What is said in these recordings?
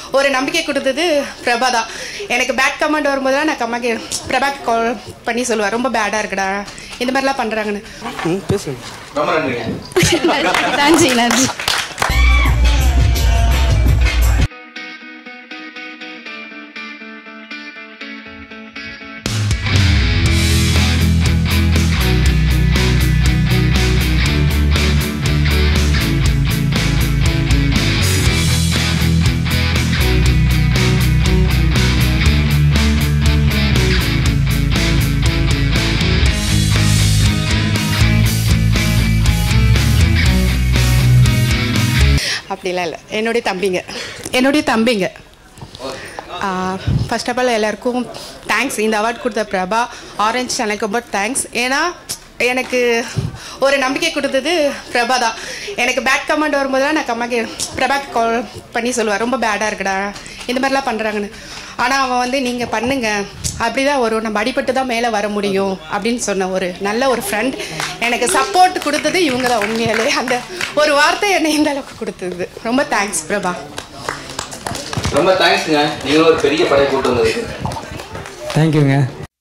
ஒரு நம்பிக்கை கொடுத்தது பிரபா தான் எனக்கு பேட் கமெண்ட் வரும்போதெல்லாம் நான் கம்மாக்கு பிரபாக்கு கால் பண்ணி சொல்லுவேன் ரொம்ப பேடாக இருக்குடா இந்த மாதிரிலாம் பண்ணுறாங்கன்னு ம் பேசுங்க ரொம்ப நன்றிங்க நன்றி நன்றி அப்படிலாம் இல்லை என்னுடைய தம்பிங்க என்னுடைய தம்பிங்க ஃபர்ஸ்ட் ஆஃப் ஆல் எல்லாருக்கும் தேங்க்ஸ் இந்த அவார்ட் கொடுத்த பிரபா ஆரஞ்ச் சேனலுக்கு ரொம்ப தேங்க்ஸ் ஏன்னா எனக்கு ஒரு நம்பிக்கை கொடுத்தது பிரபா தான் எனக்கு பேட் கமெண்ட் வரும்போதெல்லாம் நான் கம்மாக்கு பிரபாக்கு கால் பண்ணி சொல்லுவேன் ரொம்ப பேடாக இருக்குடா இந்த மாதிரிலாம் பண்ணுறாங்கன்னு ஆனால் அவன் வந்து நீங்கள் பண்ணுங்க அப்படி தான் வரும் நம்ம அடிபட்டு தான் மேலே வர முடியும் அப்படின்னு சொன்ன ஒரு நல்ல ஒரு ஃப்ரெண்ட் எனக்கு சப்போர்ட் கொடுத்தது இவங்க தான் உண்மையாலே அந்த ஒரு வார்த்தை என்னை இந்த அளவுக்கு கொடுத்தது ரொம்ப தேங்க்ஸ் பிரபா ரொம்ப தேங்க்ஸ்ங்க நீங்களும் ஒரு பெரிய படை கூட்டு வந்ததுக்கு தேங்க்யூங்க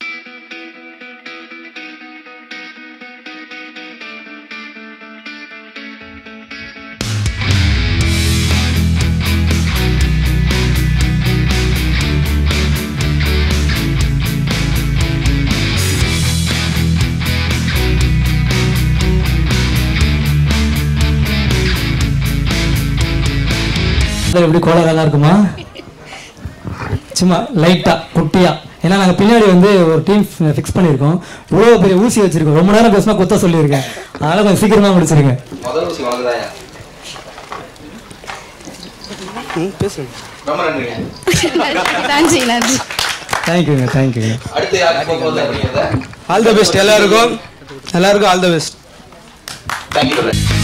அது எப்படி கோளாறாக இருக்குமா சும்மா லைட்டா குட்டியா ஏன்னா நாங்க பின்னாடி வந்து ஒரு டீம் ஃபிக்ஸ் பண்ணியிருக்கோம் இவ்வளோ பெரிய ஊசி வச்சிருக்கோம் ரொம்ப நேரம் பேசினா கொத்த சொல்லியிருக்கேன் அதனால கொஞ்சம் சீக்கிரமா முடிச்சிருங்க முதல் ஊசி வளர்ந்துதாயா ம் பேசுங்க ரொம்ப நன்றிங்க நன்றி நன்றி தேங்க்யூங்க தேங்க்யூங்க அடுத்து யாருக்கு போக போகுது அப்படிங்கிறத ஆல் த பெஸ்ட் எல்லாருக்கும் எல்லாருக்கும் ஆல் த பெஸ்ட் தேங்க்யூ